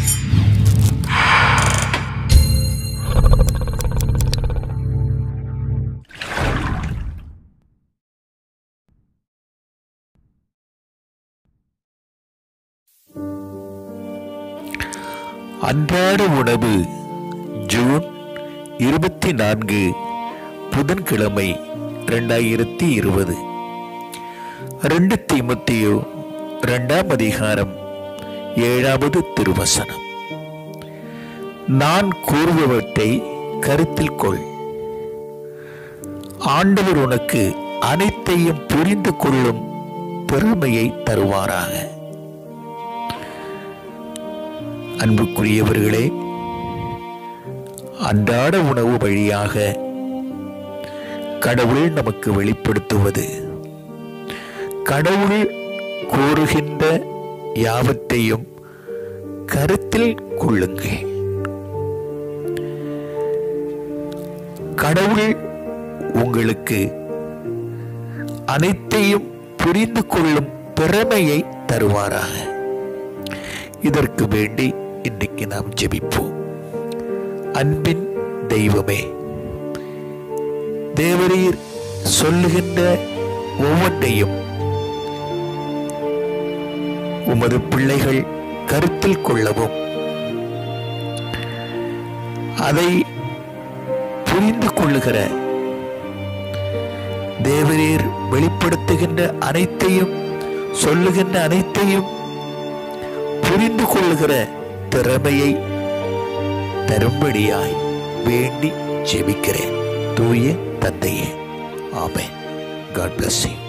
அன்றாட உணவு ஜூன் இருபத்தி நான்கு புதன்கிழமை ரெண்டாயிரத்தி இருபது ரெண்டு தீமத்தியோ இரண்டாம் அதிகாரம் ஏழாவது திருவசனம் நான் கூறுபவற்றை கருத்தில் கொள் ஆண்டவர் உனக்கு அனைத்தையும் புரிந்து கொள்ளும் பெருமையை தருவாராக அன்புக்குரியவர்களே அன்றாட உணவு வழியாக கடவுள் நமக்கு வெளிப்படுத்துவது கடவுள் கூறுகின்ற யாவற்றையும் கருத்தில் கொள்ளுங்கள் கடவுள் உங்களுக்கு அனைத்தையும் புரிந்து கொள்ளும் திறமையை தருவாராக இதற்கு வேண்டி இன்றைக்கு நாம் ஜெபிப்போம் அன்பின் தெய்வமே தேவரீர் சொல்லுகின்ற ஒவ்வொன்றையும் உமது பிள்ளைகள் கருத்தில் கொள்ளவும் அதை புரிந்து கொள்ளுகிற தேவரீர் வெளிப்படுத்துகின்ற அனைத்தையும் சொல்லுகின்ற அனைத்தையும் புரிந்து கொள்ளுகிற திறமையை தரும்படியாய் வேண்டி ஜெபிக்கிறேன் தூய தந்தையே ஆமென் காட் bless you